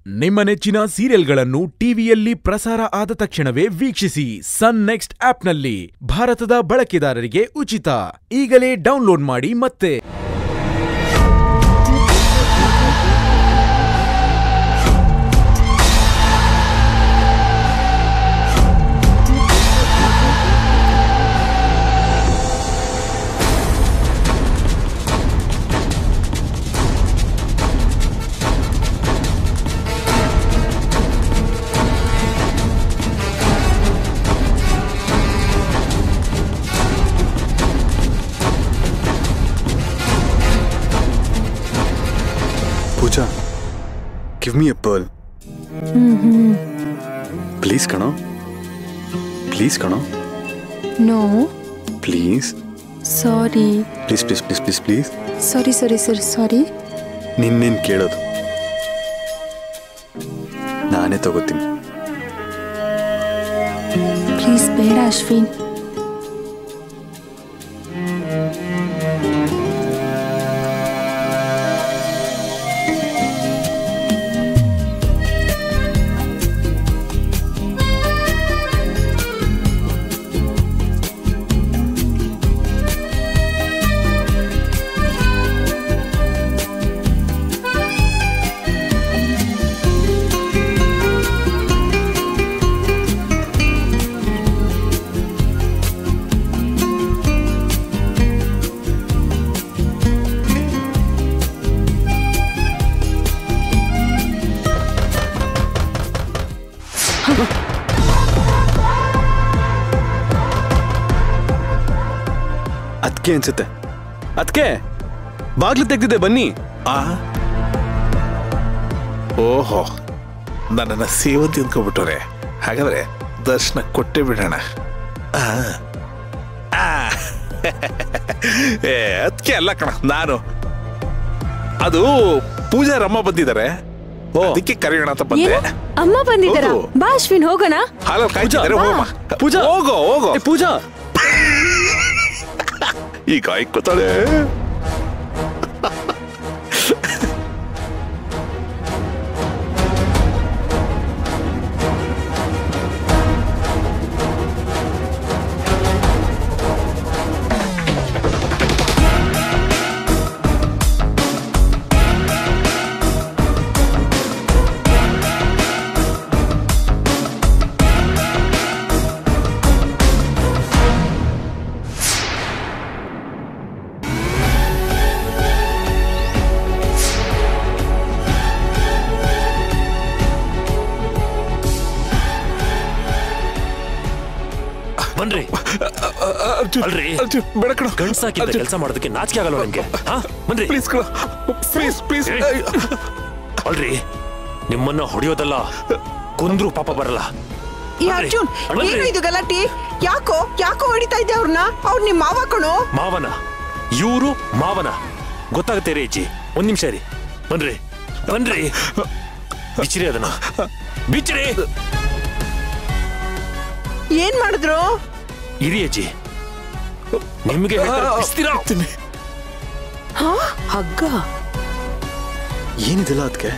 ನಿಮ್ಮ ನೆಚ್ಚಿನ ಸೀರಿಯಲ್ಗಳನ್ನು ಟಿವಿಯಲ್ಲಿ ಪ್ರಸಾರ ಆದ ತಕ್ಷಣವೇ ವೀಕ್ಷಿಸಿ ಸನ್ ನೆಕ್ಸ್ಟ್ ಆಪ್ನಲ್ಲಿ ಭಾರತದ ಬಳಕೆದಾರರಿಗೆ ಉಚಿತ ಈಗಲೇ ಡೌನ್ಲೋಡ್ ಮಾಡಿ ಮತ್ತೆ Pooja give me a pearl please ಕಣೋ ಪ್ಲೀಸ್ ಕಣೋ no please sorry please please please please please sorry sorry ಸರಿ ಸಾರಿ ನಿನ್ನೇನು ಕೇಳೋದು ನಾನೇ ತಗೋತೀನಿ ಪ್ಲೀಸ್ ಬೇಡ ಅಶ್ವಿನ್ ಅದಕ್ಕೆ ಅನ್ಸುತ್ತೆ ಅದಕ್ಕೆ ಬಾಗ್ಲು ತೆಗ್ದಿದೆ ಬನ್ನಿ ಆ ಓಹೋ ನನ್ನನ್ನು ಸೇವಂತಿ ಅಂದ್ಕೊಬಿಟ್ಟವ್ರೆ ಹಾಗಾದ್ರೆ ದರ್ಶನ ಕೊಟ್ಟೆ ಬಿಡೋಣ ಆ. ಆ. ಏ ಅದಕ್ಕೆ ಅಲ್ಲ ಕಣ ನಾನು ಅದು ಪೂಜಾರಮ್ಮ ಬಂದಿದ್ದಾರೆ ಓ. ಅದಕ್ಕೆ ಕರೆಯೋಣ ಅಂತ ಬಂದೆ ಏನು ಅಮ್ಮ ಬಂದಿದ್ದಾರ ಹೌದು. ಬಾ ಅಶ್ವಿನ್ ಹೋಗೋಣ ಹಾಲ ಕಾಯ್ತಿದ್ದಾರೆ ಬಾ. ಹೋಗಮ್ಮ ಪೂಜಾ. ಹೋಗೋ ಹೋಗೋ ಏ, ಪೂಜಾ ಈಗ ಆಯ್ಕೋತಾಳೆ ಬನ್ರಿ ಅರ್ಜುನ್ ಅಲ್ರಿ. ಅರ್ಜುನ್ ಬೇಡ ಕಣ ಗಂಡ್ಸಾಕಿದ್ದ ಕೆಲಸ ಮಾಡೋದಕ್ಕೆ ನಾಚಿಕೆ ಆಗಲ್ಲ ನಿಮ್ಗೆ ಹಾ ಬನ್ರಿ ಪ್ಲೀಸ್ ಕಣ ಪ್ಲೀಸ್ ಪ್ಲೀಸ್ ಏ. ಅಲ್ರಿ ನಿಮ್ಮನ್ನ ಹೊಡೆಯೋದಲ್ಲ ಕೊಂದ್ರು ಪಾಪ ಬರಲ್ಲ ಈ ಬನ್ರಿ. ಅರ್ಜುನ್ ಬನ್ರಿ. ಏನು ಇದು ಗಲಾಟಿ ಯಾಕೋ ಯಾಕೋ ಹೊಡಿತಾ ಇದ್ದೆ ಅವ್ರನ್ನ ಅವ್ರು ನಿಮ್ ಮಾವ ಕಣೋ ಮಾವನ ಇವರು ಮಾವನ ಗೊತ್ತಾಗುತ್ತೆ ರೀ ಅಜ್ಜಿ ಒಂದ್ ನಿಮಿಷ ರೀ ಬನ್ರಿ ಬನ್ರಿ ಬಿಚ್ಚಿರಿ ಅದನ್ನ ಬಿಚ್ಚಿರಿ ಏನ್ ಮಾಡಿದ್ರು ಇರಿ ಅಜ್ಜಿ ನಿಮ್ಗೆ ಹೇಳ್ತಾರೆ, ಬಿಚ್ತೀರಾ? ಹಾ ಹಗ್ಗ ಏನಿದಿಲ್ಲ ಅದಕ್ಕೆ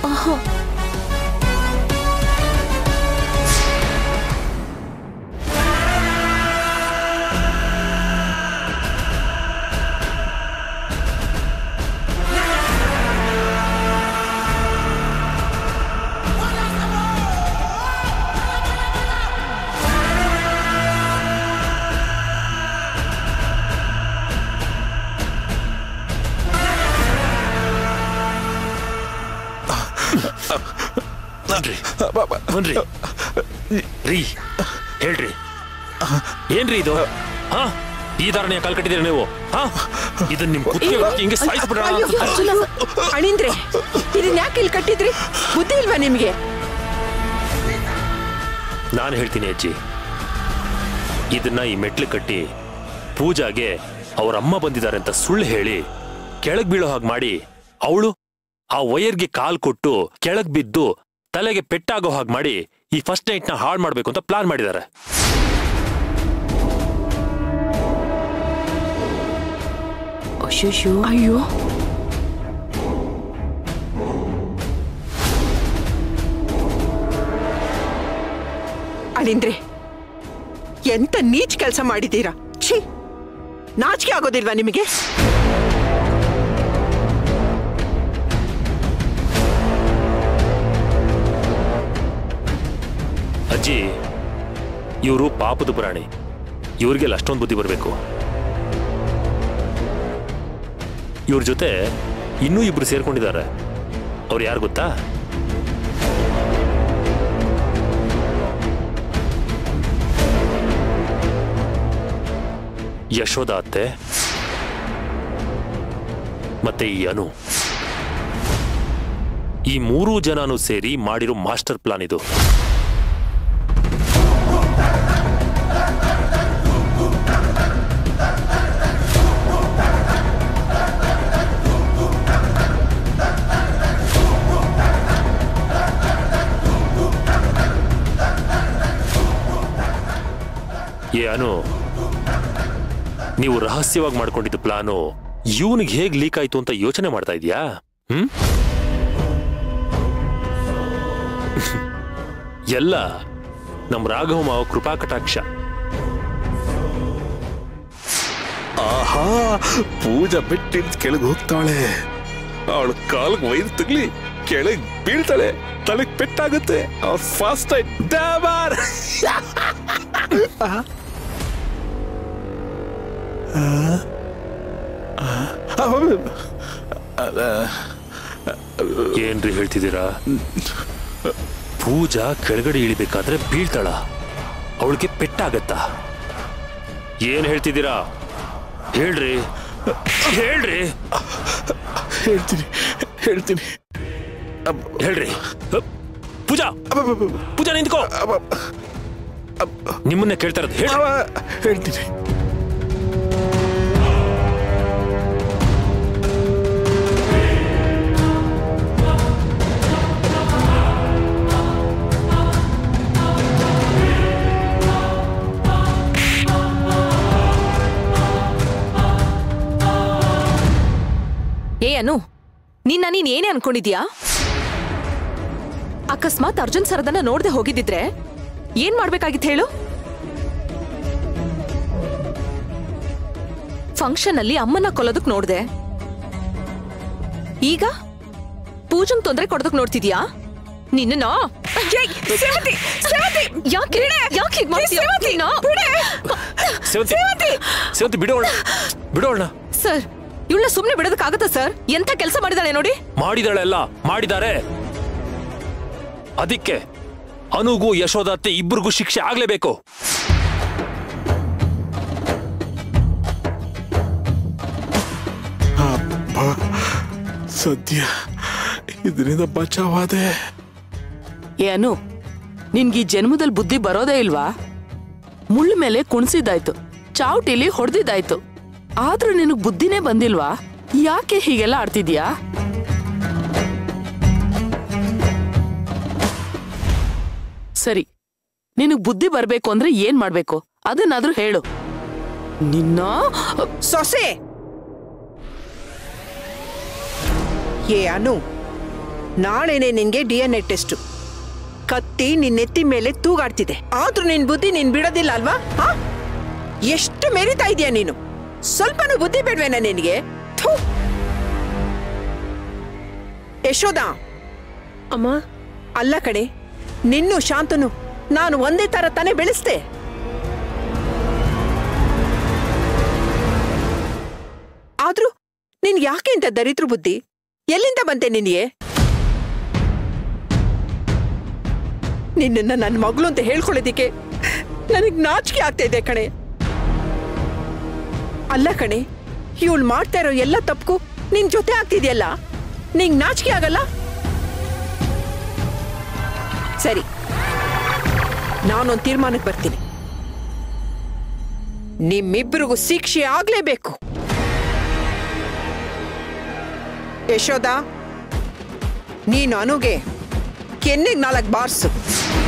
ಬನ್ರಿ ಬನ್ರಿ ರೀ ಹೇಳ್ರಿ ಏನ್ರಿ ಇದು ಹಾ ಈ ಧಾರಣೆಯ ಕಾಲ್ ಕಟ್ಟಿದ್ದೀರಾ ನೀವು ಹಾ ಇದನ್ನ ನಿಮ್ ಕುತ್ತಿಗೆ ಹಾಕಿ ಹಿಂಗೆ ಸಾಯಿಸ್ಬಿಡೋಣ ಅಯ್ಯೋ, ಅಂತ ಅರ್ಜುನ, ಅಣಿಂದ್ರೆ ಇದನ್ನ ಯಾಕೆ ಇಲ್ಲಿ ಕಟ್ಟಿದ್ರಿ ಬುದ್ಧಿ ಇಲ್ವಾ ನಿಮ್ಗೆ ನಾನು ಹೇಳ್ತೀನಿ ಅಜ್ಜಿ ಇದನ್ನ ಈ ಮೆಟ್ಲು ಕಟ್ಟಿ ಪೂಜಾಗೆ ಅವ್ರ ಅಮ್ಮ ಬಂದಿದ್ದಾರೆ ಅಂತ ಸುಳ್ಳು ಹೇಳಿ ಕೆಳಗ್ ಬೀಳೋ ಹಾಗೆ ಮಾಡಿ ಅವಳು ಆ ವಯರ್ಗೆ ಕಾಲ್ ಕೊಟ್ಟು ಕೆಳಗ್ ಬಿದ್ದು ತಲೆಗೆ ಪೆಟ್ಟಾಗೋ ಹಾಗೆ ಮಾಡಿ ಈ ಫಸ್ಟ್ ನೈಟ್ ನ ಹಾಳು ಮಾಡ್ಬೇಕು ಅಂತ ಪ್ಲಾನ್ ಮಾಡಿದ್ದಾರೆ ಅಯ್ಯೋ ಅಯ್ಯೋ ಅಳಿಂದ್ರೆ ಎಂತ ನೀಚ್ ಕೆಲಸ ಮಾಡಿದ್ದೀರಾ ಛೀ ನಾಚಿಕೆ ಆಗೋದಿಲ್ವಾ ನಿಮಗೆ ಅಜ್ಜಿ ಇವರು ಪಾಪದ ಪ್ರಾಣಿ ಇವ್ರಿಗೆಲ್ಲ ಅಷ್ಟೊಂದು ಬುದ್ಧಿ ಬರಬೇಕು ಇವ್ರ ಜೊತೆ ಇನ್ನೂ ಇಬ್ರು ಸೇರ್ಕೊಂಡಿದ್ದಾರೆ ಅವ್ರು ಯಾರು ಗೊತ್ತಾ ಯಶೋದ ಅತ್ತೆ ಮತ್ತೆ ಈ ಅನು ಈ ಮೂರೂ ಜನನು ಸೇರಿ ಮಾಡಿರೋ ಮಾಸ್ಟರ್ ಪ್ಲಾನ್ ಇದು ಏ ಅನು ನೀವು ರಹಸ್ಯವಾಗಿ ಮಾಡ್ಕೊಂಡಿದ್ದ ಪ್ಲಾನು ಇವನಿಗೆ ಹೇಗ್ ಲೀಕ್ ಆಯ್ತು ಅಂತ ಯೋಚನೆ ಮಾಡ್ತಾ ಇದೀಯಾ ಹ್ಮ್ ಎಲ್ಲ ನಮ್ ರಾಘವ ಮಾವ ಕೃಪಾ ಕಟಾಕ್ಷ ಆಹಾ ಪೂಜಾ ಬಿಟ್ಟಿದ್ ಕೆಳಗೆ ಹೋಗ್ತಾಳೆ ಅವಳು ಕಾಲ್ಗೆ ವೈರ್ ತಗ್ಲಿ ಕೆಳಗ್ ಬೀಳ್ತಾಳೆ ತಲೆಗ್ ಪೆಟ್ಟಾಗುತ್ತೆ ಅವ್ರ ಫಾಸ್ಟ್ ಆಯ್ತು ಡಾಬಾರ್ ಏನ್ರಿ ಹೇಳ್ತಿದ್ದೀರಾ ಪೂಜಾ ಕೆಳಗಡೆ ಇಳಿಬೇಕಾದ್ರೆ ಬೀಳ್ತಾಳ ಅವಳಿಗೆ ಪೆಟ್ಟಾಗತ್ತಾ ಏನ್ ಹೇಳ್ತಿದ್ದೀರಾ ಹೇಳ್ರಿ ಹೇಳ್ರಿ ಹೇಳ್ತೀನಿ ಹೇಳ್ತೀನಿ ಹೇಳ್ರಿ ಅಪ್, ಪೂಜಾ ಪೂಜಾ ನಿಂತ್ಕೋ ನಿಮ್ಮನ್ನೇ ಕೇಳ್ತಾ ಇರೋದು ಹೇಳಿ ಅವ, ಹೇಳ್ತೀನಿ ಏ ಅನು ನಿನ್ನ ನೀನ್ ಏನೇ ಅನ್ಕೊಂಡಿದ್ಯಾ ಅಕಸ್ಮಾತ್ ಅರ್ಜುನ್ ಸರದನ್ನ ನೋಡ್ದೆ ಹೋಗಿದ್ದಿದ್ರೆ ಏನ್ ಮಾಡ್ಬೇಕಾಗಿತ್ತು ಹೇಳು ಫಂಕ್ಷನ್ ಅಲ್ಲಿ ಅಮ್ಮನ್ನ ಕೊಲ್ಲೋದಕ್ ನೋಡ್ದೆ ಈಗ ಪೂಜಂಗ್ ತೊಂದ್ರೆ ಕೊಡೋದಕ್ ನೋಡ್ತಿದ್ಯಾ ನಿನ್ನ ಯಾಕೆ ಯಾಕೆ ಹೀಗ್ ಮಾಡ್ತೀಯ? ನೀನು? ಸೇವಂತಿ ಸೇವಂತಿ ಬಿಡೋಣ ಬಿಡೋಣ ಸರ್ ಇವಳ ಸುಮ್ನೆ ಬಿಡೋದಕ್ಕಾಗತ್ತಾ ಸರ್ ಎಂತ ಕೆಲಸ ಮಾಡಿದಾಳೆ ನೋಡಿ ಮಾಡಿದಾಳೆಲ್ಲ ಮಾಡಿದ್ದಾರೆ ಅದಕ್ಕೆ ಅನುಗೂ ಯಶೋದತ್ತೆ ಇಬ್ಬರಿಗೂ ಶಿಕ್ಷೆ ಆಗ್ಲೇಬೇಕು ಅಪ್ಪ ಸದ್ಯ ಇದರಿಂದ ಬಚಾವಾದೆ ಏ ಅನು ನಿನ್ಗೆ ಈ ಜನ್ಮದಲ್ಲಿ ಬುದ್ಧಿ ಬರೋದೇ ಇಲ್ವಾ ಮುಳ್ಳು ಮೇಲೆ ಕುಣಿಸಿದ್ದಾಯ್ತು ಚಾವಟಿಲಿ ಹೊಡೆದಿದ್ದಾಯ್ತು ಆದ್ರೂ ನಿನಗ್ ಬುದ್ಧಿನೇ ಬಂದಿಲ್ವಾ ಯಾಕೆ ಹೀಗೆಲ್ಲ ಆಡ್ತಿದ್ಯಾ ಸರಿ ನಿನಗ್ ಬುದ್ಧಿ ಬರ್ಬೇಕು ಅಂದ್ರೆ ಏನ್ ಮಾಡ್ಬೇಕು ಅದನ್ನಾದ್ರೂ ಹೇಳು ನಿನ್ನ ಸೊಸೆ ಏ ಅನು ನಾಳೆನೆ ನಿನ್ಗೆ ಡಿ ಎನ್ ಎ ಟೆಸ್ಟ್ ಕತ್ತಿ ನಿನ್ ನೆತ್ತಿ ಮೇಲೆ ತೂಗಾಡ್ತಿದೆ ಆದ್ರೂ ನಿನ್ ಬುದ್ಧಿ ನೀನ್ ಬಿಡೋದಿಲ್ಲ ಅಲ್ವಾ ಹಾ ಎಷ್ಟು ಮೆರಿತಾ ಇದೀಯ ನೀನು ಸ್ವಲ್ಪನೂ ಬುದ್ಧಿ ಬೇಡ್ವೇನ ನಿನಗೆ ಥು. ಯಶೋದ ಅಮ್ಮ ಅಲ್ಲ ಕಡೆ ನಿನ್ನು ಶಾಂತನು ನಾನು ಒಂದೇ ತರ ತಾನೇ ಬೆಳೆಸ್ದೆ ಆದ್ರೂ ನಿನ್ ಯಾಕೆ ಇಂತ ದರಿದ್ರ ಬುದ್ಧಿ ಎಲ್ಲಿಂದ ಬಂತೆ ನಿನಗೆ ನಿನ್ನನ್ನ ನನ್ನ ಮಗಳು ಅಂತ ಹೇಳ್ಕೊಳ್ಳೋದಿಕ್ಕೆ ನನಗ್ ನಾಚಿಕೆ ಆಗ್ತಾ ಇದೆ ಕಣೆ ಅಲ್ಲ ಕಣೆ ಇವಳು ಮಾಡ್ತಾ ಇರೋ ಎಲ್ಲ ತಪ್ಪು ನಿನ್ ಜೊತೆ ಆಗ್ತಿದ್ಯಲ್ಲ ನಿಂಗ್ ನಾಚಿಕೆ ಆಗಲ್ಲ ಸರಿ ನಾನೊಂದು ತೀರ್ಮಾನಕ್ಕೆ ಬರ್ತೀನಿ ನಿಮ್ಮಿಬ್ಬರಿಗೂ ಶಿಕ್ಷೆ ಆಗ್ಲೇಬೇಕು ಯಶೋದ ನೀನು ಅನುಗೆ ಕೆನ್ನೆಗ್ ನಾಲ್ಕು ಬಾರ್ಸು